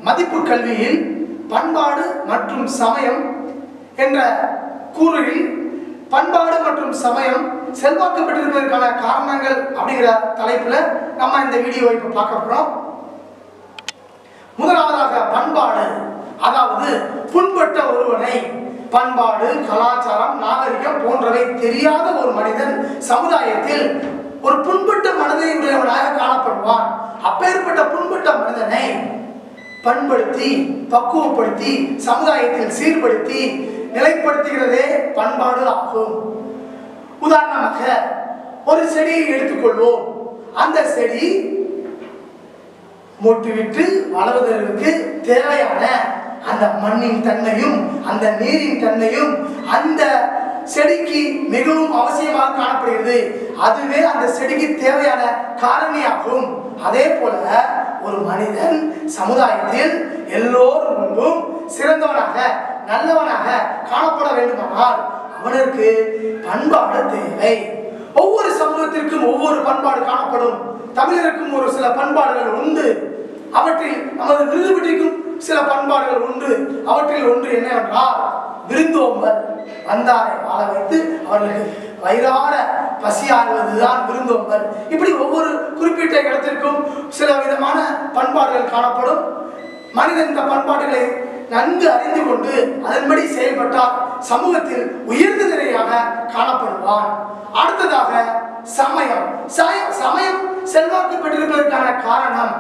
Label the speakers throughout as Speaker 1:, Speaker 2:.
Speaker 1: மதிப்பு கல்வியில் பண்பாடு மற்றும் சமயம் என்ற கூறுகளில் பண்பாடு மற்றும் சமயம் செல்வாக்கு பெற்றிருப்பதற்கான காரணங்கள் அப்படிங்கிற தலைப்புல நம்ம இந்த வீடியோவை இப்போ பார்க்க போறோம் முதலாவதாக பண்பாடு அதாவது புண்பட்ட ஒருவனை பண்பாடு கலாச்சாரம் நாகரிகம் போன்றவை தெரியாத ஒரு மனிதன் சமுதாயத்தில் ஒரு புண்பட்ட மனதை உடையவனாக காணப்படுவான் அப்பேற்பட்ட புண்பட்ட மனிதனை பண்படுத்தி பக்குவப்படுத்தி சமுதாயத்தில் சீர்படுத்தி நிலைப்படுத்துகிறதே பண்பாடு ஆகும் உதாரணமாக ஒரு செடியை எடுத்துக்கொள்வோம் அந்த செடி மொட்டுவிட்டு வளர்வதற்கு தேவையான அந்த மண்ணின் தன்மையும் அந்த நீரின் தன்மையும் அந்த செடிக்கு மிகவும் அவசியமாக காணப்படுகிறது அதுவே அந்த செடிக்கு தேவையான காரணியாகும் அதே போல ஒரு மனிதன் சமுதாயத்தில் எல்லோரும் முன்பும் சிறந்தவனாக நல்லவனாக காணப்பட வேண்டுமானால் அவனுக்கு பண்பாடு தேவை ஒவ்வொரு சமூகத்திற்கும் ஒவ்வொரு பண்பாடு காணப்படும் தமிழருக்கும் ஒரு சில பண்பாடுகள் உண்டு அவற்றில் நமது விருதுபட்டிக்கும் சில பண்பாடுகள் உண்டு அவற்றில் ஒன்று என்னவென்றால் விருந்தோம்பல் வந்தாரை வாழ வைத்து அவர்களுக்கு வயிறார பசியாறுவதுதான் விருந்தோம்பல் இப்படி ஒவ்வொரு குறிப்பிட்ட இடத்திற்கும் சில விதமான பண்பாடுகள் காணப்படும் மனிதன் இந்த பண்பாடுகளை நன்கு அறிந்து கொண்டு அதன்படி செயல்பட்டால் சமூகத்தில் உயர்ந்த நிலையாக காணப்படுவான் அடுத்ததாக சமயம் சய- சமயம் செல்வாக்கு பெற்றிருப்பதற்கான காரணம்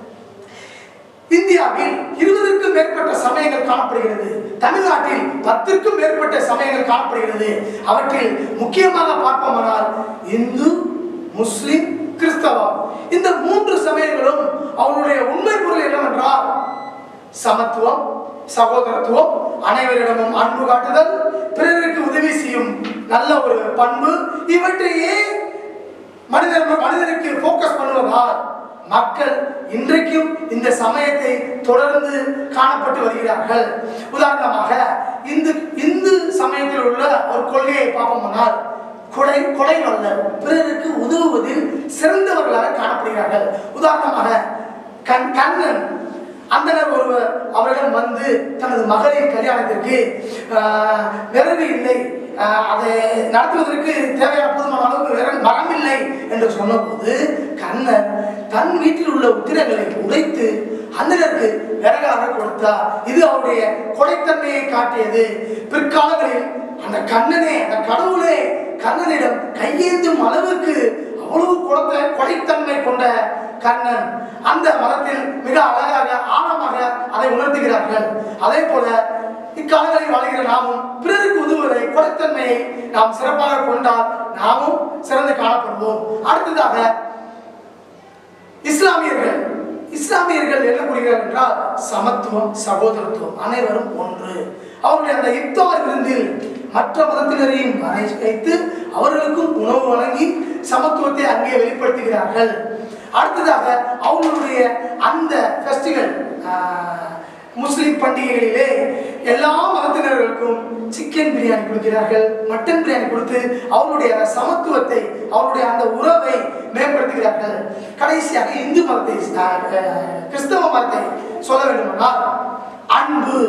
Speaker 1: இந்தியாவில் இருபதற்கும் மேற்பட்ட சமயங்கள் காணப்படுகிறது தமிழ்நாட்டில் பத்திற்கும் மேற்பட்ட சமயங்கள் காணப்படுகிறது அவற்றில் முக்கியமாக பார்ப்போமானால் இந்து முஸ்லிம் கிறிஸ்தவம் இந்த மூன்று சமயங்களும் அவருடைய உண்மை பொருள் என்னவென்றால் சமத்துவம் சகோதரத்துவம் அனைவரிடமும் அன்பு காட்டுதல் பிறருக்கு உதவி செய்யும் நல்ல ஒரு பண்பு இவற்றையே மனிதர் மனிதனுக்கு ஃபோக்கஸ் பண்ணுவதால் மக்கள் இன்றைக்கும் இந்த சமயத்தை தொடர்ந்து காணப்பட்டு வருகிறார்கள் உதாரணமாக இந்து இந்து சமயத்தில் உள்ள ஒரு கொள்கையை பார்ப்போமானால் கொடை கொடை வல்லர் பிறருக்கு உதவுவதில் சிறந்தவர்களாக காணப்படுகிறார்கள் உதாரணமாக கண் கண்ணன் அந்தனர் ஒருவர் அவரிடம் வந்து தனது மகளின் கல்யாணத்திற்கு ஆஹ், விறகு இல்லை ஆஹ், அதை நடத்துவதற்கு தேவையான போதுமான அளவுக்கு விறகு மரம் இல்லை என்று சொன்னபோது கண்ணன் தன் வீட்டில் உள்ள உத்திரங்களை உடைத்து அந்தனருக்கு விறகாக கொடுத்தார் இது அவருடைய கொடைத்தன்மையை காட்டியது பிற்காலங்களில் அந்த கண்ணனே அந்த கடவுளே கண்ணனிடம் கையேந்தும் அளவுக்கு அவ்வளவு கொடுத்த கொடைத்தன்மை கொண்ட கண்ணன் அந்த மதத்தில் மிக அழகாக ஆழமாக அதை உணர்த்துகிறார்கள் அதே போல இக்காலங்களில் வாழ்கிற நாமும் பிறருக்கு உதவுவதை கொடைத்தன்மையை நாம் சிறப்பாக கொண்டால் நாமும் சிறந்து காணப்படுவோம் அடுத்ததாக இஸ்லாமியர்கள் இஸ்லாமியர்கள் என்ன கூறுகிறார் என்றால் சமத்துவம் சகோதரத்துவம் அனைவரும் ஒன்று அவருடைய அந்த இப்தார் விருந்தில் மற்ற மதத்தினரையும் வரை வைத்து அவர்களுக்கும் உணவு வழங்கி சமத்துவத்தை அங்கே வெளிப்படுத்துகிறார்கள் அடுத்ததாக அவர்களுடைய அந்த ஃபெஸ்டிவல் முஸ்லிம் பண்டிகைகளிலே எல்லா மதத்தினர்களுக்கும் சிக்கன் பிரியாணி கொடுக்கிறார்கள் மட்டன் பிரியாணி கொடுத்து அவர்களுடைய அந்த சமத்துவத்தை அவருடைய அந்த உறவை மேம்படுத்துகிறார்கள் கடைசியாக இந்து மதத்தை அஹ், கிறிஸ்தவ மதத்தை சொல்ல வேண்டுமானால் அன்பு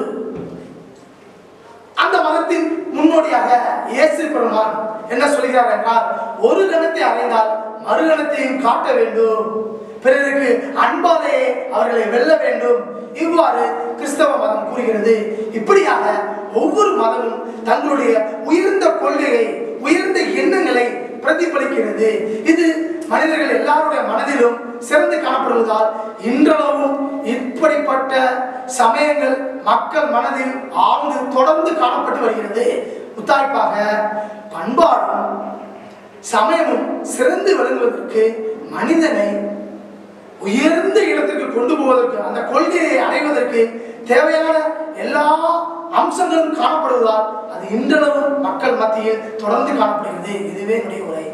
Speaker 1: அந்த மதத்தின் முன்னோடியாக இயேசு பெருமான் என்ன சொல்கிறார் என்றால் ஒரு கணத்தை அடைந்தால் மறுகணத்தையும் காட்ட வேண்டும் பிறருக்கு அன்பாலே அவர்களை வெல்ல வேண்டும் இவ்வாறு கிறிஸ்தவ மதம் கூறுகிறது இப்படியாக ஒவ்வொரு மதமும் தங்களுடைய உயர்ந்த கொள்கையை உயர்ந்த எண்ணங்களை பிரதிபலிக்கிறது இது மனிதர்கள் எல்லாருடைய மனதிலும் சிறந்து காணப்படுவதால் இன்றளவும் இப்படிப்பட்ட சமயங்கள் மக்கள் மனதில் ஆழ்ந்து தொடர்ந்து காணப்பட்டு வருகிறது முத்தாய்ப்பாக பண்பாடும் சமயமும் சிறந்து விளங்குவதற்கு மனிதனை உயர்ந்த இடத்திற்கு கொண்டு போவதற்கு அந்த கொள்கையை அடைவதற்கு தேவையான எல்லா அம்சங்களும் காணப்படுவதால் அது இன்றளவும் மக்கள் மத்தியில் தொடர்ந்து காணப்படுகிறது இதுவே என்னுடைய உரை